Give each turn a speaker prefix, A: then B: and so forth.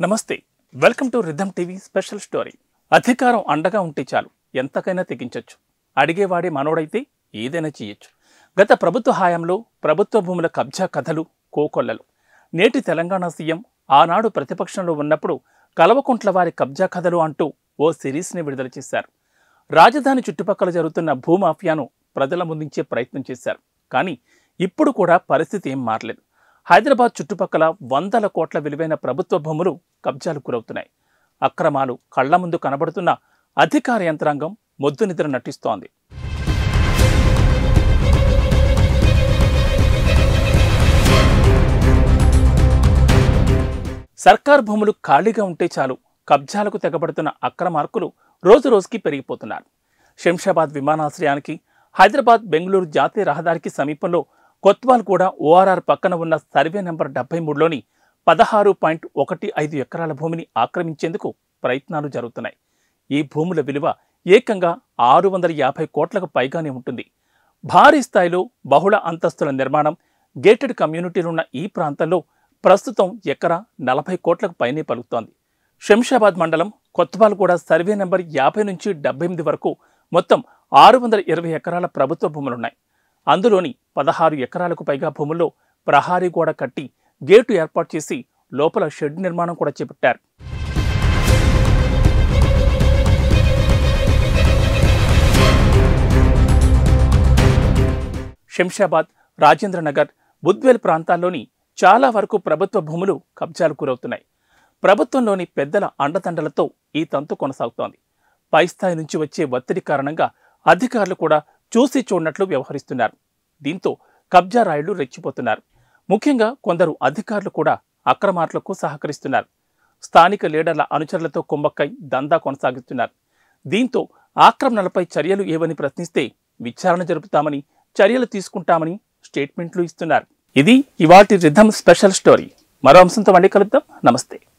A: నమస్తే welcome to rhythm TV special story అధికారం అండగా ఉంటే చాలు ఎంతకైనా తెగించొచ్చు అడిగేవాడే మనోడైతే ఏదైనా చేయొచ్చు గత ప్రభుత్వ హయాంలో ప్రభుత్వ భూముల కబ్జా కథలు కోకొల్లలు నేటి తెలంగాణ సీఎం ఆనాడు ప్రతిపక్షంలో ఉన్నప్పుడు కలవకుంట్ల వారి కబ్జా కథలు అంటూ ఓ సిరీస్ని విడుదల చేశారు రాజధాని చుట్టుపక్కల జరుగుతున్న భూమాఫియాను ప్రజల ముందుంచే ప్రయత్నం చేశారు కానీ ఇప్పుడు కూడా పరిస్థితి ఏం మారలేదు హైదరాబాద్ చుట్టుపక్కల వందల కోట్ల విలువైన ప్రభుత్వ భూములు కబ్జాలు గురవుతున్నాయి అక్రమాలు కళ్ల ముందు కనబడుతున్న అధికార యంత్రాంగం మొద్దు నిద్ర నటిస్తోంది సర్కార్ భూములు ఖాళీగా ఉంటే చాలు కబ్జాలకు తెగబడుతున్న అక్రమార్కులు రోజు రోజుకి పెరిగిపోతున్నారు శంషాబాద్ విమానాశ్రయానికి హైదరాబాద్ బెంగళూరు జాతీయ రహదారికి సమీపంలో కొత్వాల్ కూడా ఓఆర్ఆర్ పక్కన ఉన్న సర్వే నెంబర్ డెబ్బై మూడులోని పదహారు పాయింట్ ఒకటి ఐదు ఎకరాల భూమిని ఆక్రమించేందుకు ప్రయత్నాలు జరుగుతున్నాయి ఈ భూముల విలువ ఏకంగా ఆరు వందల యాభై కోట్లకు పైగానే ఉంటుంది భారీ స్థాయిలో బహుళ అంతస్తుల నిర్మాణం గేటెడ్ కమ్యూనిటీలున్న ఈ ప్రాంతంలో ప్రస్తుతం ఎకరా నలభై కోట్లకు పైనే పలుకుతోంది శంషాబాద్ మండలం కొత్వాల్ కూడా సర్వే నెంబర్ యాభై నుంచి డెబ్బై ఎనిమిది వరకు మొత్తం ఆరు వందల ఇరవై ఎకరాల ప్రభుత్వ భూములున్నాయి అందులోని పదహారు ఎకరాలకు పైగా భూముల్లో ప్రహారీ గోడ కట్టి గేటు ఏర్పాటు చేసి లోపల షెడ్ నిర్మాణం కూడా చేపట్టారు శంషాబాద్ రాజేంద్రనగర్ బుద్వేల్ ప్రాంతాల్లోని చాలా వరకు ప్రభుత్వ భూములు కబ్జాలు గురవుతున్నాయి ప్రభుత్వంలోని పెద్దల అండదండలతో ఈ తంతు కొనసాగుతోంది పై స్థాయి నుంచి వచ్చే ఒత్తిడి కారణంగా అధికారులు కూడా చూసి చూడనట్లు వ్యవహరిస్తున్నారు దీంతో కబ్జా రాయుళ్లు రెచ్చిపోతున్నారు ముఖ్యంగా కొందరు అధికారులు కూడా అక్రమార్లకు సహకరిస్తున్నారు స్థానిక లీడర్ల అనుచరులతో కుమ్మక్కై దందా కొనసాగిస్తున్నారు దీంతో ఆక్రమణలపై చర్యలు ఏవని ప్రశ్నిస్తే విచారణ జరుపుతామని చర్యలు తీసుకుంటామని స్టేట్మెంట్లు ఇస్తున్నారు ఇది ఇవాటి రిథమ్ స్పెషల్ స్టోరీ మరో అంశంతో మళ్ళీ కలుద్దాం నమస్తే